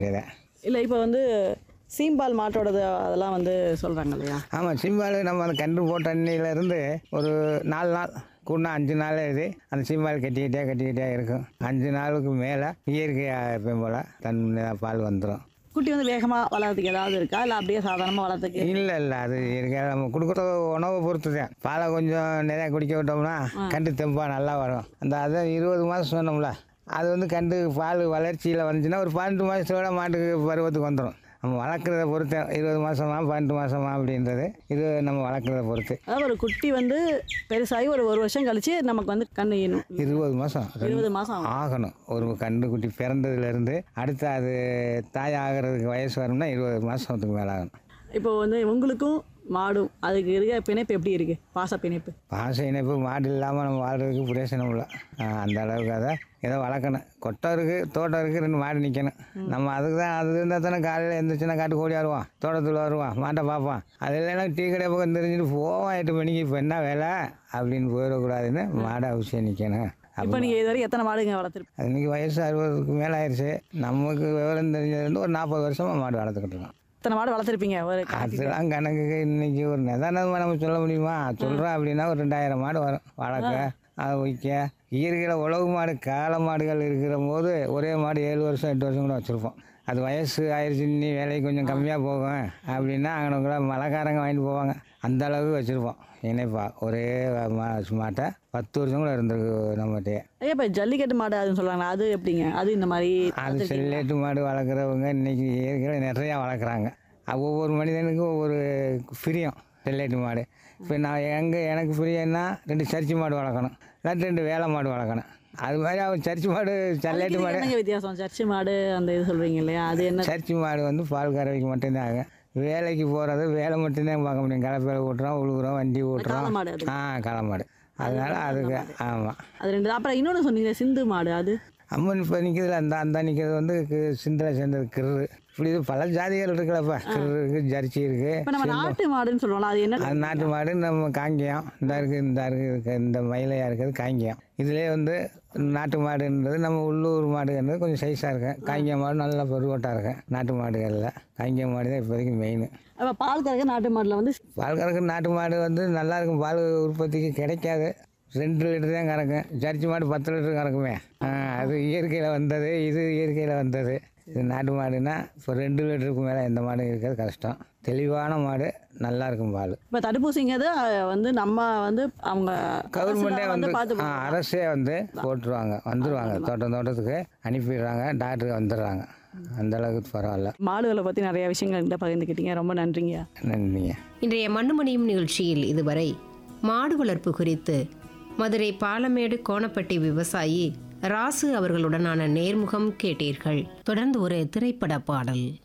இதை இல்லை இப்போ வந்து சீம்பால் மாட்டோடது அதெல்லாம் வந்து சொல்கிறாங்க இல்லையா ஆமாம் சிம்பால் நம்ம அந்த கன்று போட்ட அன்னையிலேருந்து ஒரு நாலு நாள் கூடனா அஞ்சு நாள் இது அந்த சிம்பால் கட்டிக்கிட்டே கட்டிக்கிட்டே இருக்கும் அஞ்சு நாளுக்கு மேலே இயற்கையாக எப்பயும் போல் தன் பால் வந்துடும் குட்டி வந்து வேகமாக வளர்றதுக்கு ஏதாவது இருக்கா இல்லை அப்படியே சாதாரணமாக வளர்றதுக்கு இல்லை இல்லை அது இயற்கையாக நம்ம கொடுக்குற உணவை பொறுத்து தான் பாலை கொஞ்சம் நிறையா குடிக்க விட்டோம்னா கண்டு தெம்பா நல்லா வரும் அந்த அதான் இருபது மாதம் சொன்னோம்ல அது வந்து கண்டு பால் வளர்ச்சியில் வந்துச்சுன்னா ஒரு பன்னெண்டு மாதத்தோட மாட்டுக்கு பருவத்துக்கு வந்துடும் நம்ம வளர்க்குறத பொறுத்து இருபது மாதமா பன்னெண்டு மாதமா அப்படின்றது இது நம்ம வளர்க்குறத பொறுத்து அதாவது ஒரு குட்டி வந்து பெருசாகி ஒரு ஒரு வருஷம் கழிச்சு நமக்கு வந்து கண்ணு ஈனும் இருபது மாதம் இருபது மாதம் ஆகும் ஆகணும் ஒரு கன்றுக்குட்டி பிறந்ததுலேருந்து அடுத்து அது தாய் ஆகிறதுக்கு வயசு வரும்னா இருபது மாதத்துக்கு மேலே ஆகணும் இப்போ வந்து உங்களுக்கும் மாடும் அதுக்கு இருக்க பிணைப்பு எப்படி இருக்கு பாச பிணைப்பு பாச இணைப்பு மாடு இல்லாமல் நம்ம வாழ்றதுக்கு பிரயோசனம் இல்லை ஆஹ் அந்த அளவுக்கு அதை ஏதோ வளர்க்கணும் கொட்டம் இருக்குது தோட்டம் இருக்குது ரெண்டு மாடு நிற்கணும் நம்ம அதுக்கு தான் அது இருந்தால் தானே காலையில் எழுந்திரிச்சுன்னா காட்டு ஓடி வருவான் தோட்டத்தில் வருவான் மாட்டை பார்ப்பான் அது இல்லைன்னா டீ கடை பக்கம் தெரிஞ்சுட்டு போவான் எட்டு மணிக்கு இப்போ என்ன வேலை அப்படின்னு போயிடக்கூடாதுன்னு மாடை அவசியம் நிற்கணும் இப்போ நீங்கள் இது வரைக்கும் எத்தனை மாடுங்க வளர்த்துருப்பீங்க அது இன்னைக்கு வயசு அறுபதுக்கு மேலே ஆயிடுச்சு நமக்கு விவரம் தெரிஞ்சதுலேருந்து ஒரு நாற்பது வருஷமாக மாடு வளர்த்துக்கிட்டு இருக்கோம் எத்தனை மாடு வளர்த்துருப்பீங்க ஒரு அதெல்லாம் கணக்குக்கு இன்னைக்கு ஒரு நிதானமாக நம்ம சொல்ல முடியுமா சொல்கிறோம் அப்படின்னா ஒரு ரெண்டாயிரம் மாடு வரும் வளர்க்க அதை வைக்க இயற்கையில் உழவு மாடு காளை மாடுகள் இருக்கிற போது ஒரே மாடு ஏழு வருஷம் எட்டு வருஷம் கூட வச்சுருப்போம் அது வயசு ஆயிடுச்சு நீ வேலைக்கு கொஞ்சம் கம்மியாக போகும் அப்படின்னா அங்கே கூட மலைக்காரங்க வாங்கிட்டு போவாங்க அந்த அளவுக்கு வச்சுருப்போம் இணைப்பா ஒரே மா மாட்டை பத்து வருஷம் கூட இருந்திருக்கு நம்மகிட்டயே ஐயா இப்போ ஜல்லிக்கட்டு மாடு அதுன்னு சொல்கிறாங்களா அது எப்படிங்க அது இந்த மாதிரி அது செல்லேட்டு மாடு வளர்க்குறவங்க இன்னைக்கு இயற்கையில் நிறையா வளர்க்குறாங்க அது ஒவ்வொரு மனிதனுக்கும் ஒவ்வொரு பிரியம் செல்லேட்டு மாடு இப்போ நான் எங்கே எனக்கு பிரியம்னா ரெண்டு சர்ச்சி மாடு வளர்க்கணும் இல்லாட்டி ரெண்டு வேலை மாடு வளர்க்கணும் அது மாதிரி அவன் சர்ச்சி மாடு செல்லேட்டு இதுக்கு மாடு என்னங்க வித்தியாசம் சர்ச்சு மாடு அந்த இது சொல்கிறீங்க இல்லையா அது என்ன சர்ச்சி மாடு வந்து பால் கறவைக்கு மட்டும்தான் ஆகும் வேலைக்கு போகிறது வேலை மட்டும்தான் பார்க்க முடியும் கலப்பையில் ஓட்டுறோம் உழுகுறோம் வண்டி ஓட்டுறோம் காளை மாடு அது ஆ களை மாடு அதனால அதுக்கு ஆமாம் அது ரெண்டு அப்புறம் இன்னொன்று சொன்னீங்க சிந்து மாடு அது அம்மன் இப்போ நிற்கிறதுல அந்த அந்த நிற்கிறது வந்து கு- சிந்தனை சேர்ந்தது கிரு இப்படி இது பல ஜாதிகள் இருக்குல்லப்பா கிரு இருக்குது ஜர்சி இருக்குது இப்போ நம்ம நாட்டு மாடுன்னு சொல்லுவோம்ல அது என்ன அது நாட்டு மாடு நம்ம காங்கியம் இந்த இருக்குது இந்த இருக்குது இந்த மயிலையாக இருக்கிறது காங்கியம் இதிலே வந்து நாட்டு மாடுன்றது நம்ம உள்ளூர் மாடுன்றது கொஞ்சம் சைஸாக இருக்கும் காங்கிய மாடு நல்லா பெருவட்டாக இருக்கும் நாட்டு மாடுகளில் காங்கிய மாடு தான் இப்போதைக்கு மெயின் அப்போ பால் கறக்க நாட்டு மாடில் வந்து பால் கறக்கு நாட்டு மாடு வந்து நல்லா இருக்கும் பால் உற்பத்திக்கு கிடைக்காது ரெண்டு லிட்டர் தான் கறக்கும் ஜர்சி மாடு பத்து லிட்டர் கறக்குமே ஆ, அது இயற்கையில் வந்தது இது இயற்கையில் வந்தது இது நாட்டு மாடுனா இப்போ ரெண்டு லிட்டருக்கு மேலே எந்த மாடும் இருக்கிறது கஷ்டம் தெளிவான மாடு நல்லா இருக்கும் பால் இப்போ தடுப்பூசிங்கிறது அஹ், வந்து நம்ம வந்து அவங்க கவர்மெண்ட்டே அரசு வந்து பார்த்து ஆ, அரசே வந்து போட்டுருவாங்க வந்துடுவாங்க தோட்டம் தோட்டத்துக்கு அனுப்பிடுறாங்க டாக்டருக்கு வந்துடுறாங்க அந்த அளவுக்கு பரவாயில்ல மாடுகளை பற்றி நிறைய விஷயங்கள் என்கிட்ட பகிர்ந்துக்கிட்டீங்க ரொம்ப நன்றிங்க நன்றிங்க இன்றைய மண்ணுமணியும் நிகழ்ச்சியில் இதுவரை மாடு வளர்ப்பு குறித்து மதுரை பாலமேடு கோணப்பட்டி விவசாயி ராசு அவர்களுடனான நேர்முகம் கேட்டீர்கள் தொடர்ந்து ஒரு திரைப்பட பாடல்